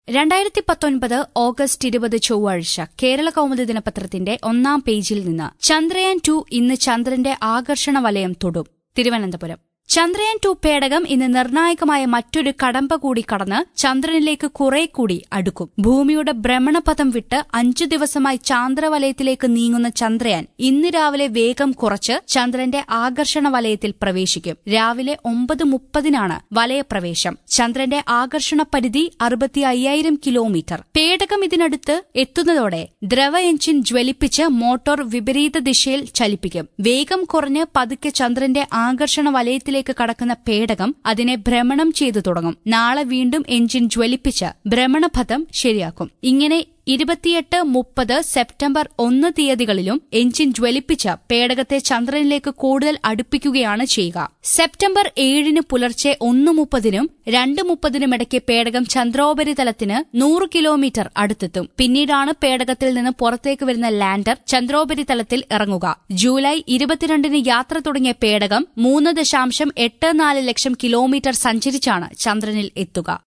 രണ്ടായിരത്തി പത്തൊൻപത് ഓഗസ്റ്റ് ഇരുപത് ചൊവ്വാഴ്ച കേരള കൗമുദി ദിനപത്രത്തിന്റെ ഒന്നാം പേജിൽ നിന്ന് ചന്ദ്രയാൻ ടു ഇന്ന് ചന്ദ്രന്റെ ആകർഷണ വലയം തൊടും തിരുവനന്തപുരം ചന്ദ്രയാൻ ടു പേടകം ഇന്ന് നിർണായകമായ മറ്റൊരു കടമ്പ കൂടി കടന്ന് ചന്ദ്രനിലേക്ക് കുറെ കൂടി അടുക്കും ഭൂമിയുടെ ഭ്രമണപഥം വിട്ട് അഞ്ചു ദിവസമായി ചാന്ദ്രവലയത്തിലേക്ക് നീങ്ങുന്ന ചന്ദ്രയാൻ ഇന്ന് രാവിലെ വേഗം കുറച്ച് ചന്ദ്രന്റെ ആകർഷണ വലയത്തിൽ പ്രവേശിക്കും രാവിലെ ഒമ്പത് മുപ്പതിനാണ് വലയപ്രവേശം ചന്ദ്രന്റെ ആകർഷണ പരിധി അറുപത്തി അയ്യായിരം കിലോമീറ്റർ പേടകം ഇതിനടുത്ത് എത്തുന്നതോടെ ദ്രവ എഞ്ചിൻ ജ്വലിപ്പിച്ച് മോട്ടോർ വിപരീത ദിശയിൽ ചലിപ്പിക്കും വേഗം കുറഞ്ഞ് പതുക്കെ ചന്ദ്രന്റെ ആകർഷണ വലയത്തിലേക്ക് കടക്കുന്ന പേടകം അതിനെ ഭ്രമണം ചെയ്തു തുടങ്ങും നാളെ വീണ്ടും എഞ്ചിൻ ജ്വലിപ്പിച്ച് ഭ്രമണപഥം ശരിയാക്കും ഇങ്ങനെ ഇരുപത്തിയെട്ട് മുപ്പത് സെപ്റ്റംബർ ഒന്ന് തീയതികളിലും എഞ്ചിൻ ജ്വലിപ്പിച്ച പേടകത്തെ ചന്ദ്രനിലേക്ക് കൂടുതൽ അടുപ്പിക്കുകയാണ് ചെയ്യുക സെപ്റ്റംബർ ഏഴിന് പുലർച്ചെ ഒന്ന് മുപ്പതിനും രണ്ട് മുപ്പതിനും ഇടയ്ക്ക് പേടകം ചന്ദ്രോപരിതലത്തിന് നൂറ് കിലോമീറ്റർ അടുത്തെത്തും പിന്നീടാണ് പേടകത്തിൽ നിന്ന് പുറത്തേക്ക് വരുന്ന ലാൻഡർ ചന്ദ്രോപരിതലത്തിൽ ഇറങ്ങുക ജൂലൈ ഇരുപത്തിരണ്ടിന് യാത്ര തുടങ്ങിയ പേടകം മൂന്ന് ദശാംശം എട്ട് നാല് ലക്ഷം കിലോമീറ്റർ സഞ്ചരിച്ചാണ് ചന്ദ്രനിൽ എത്തുക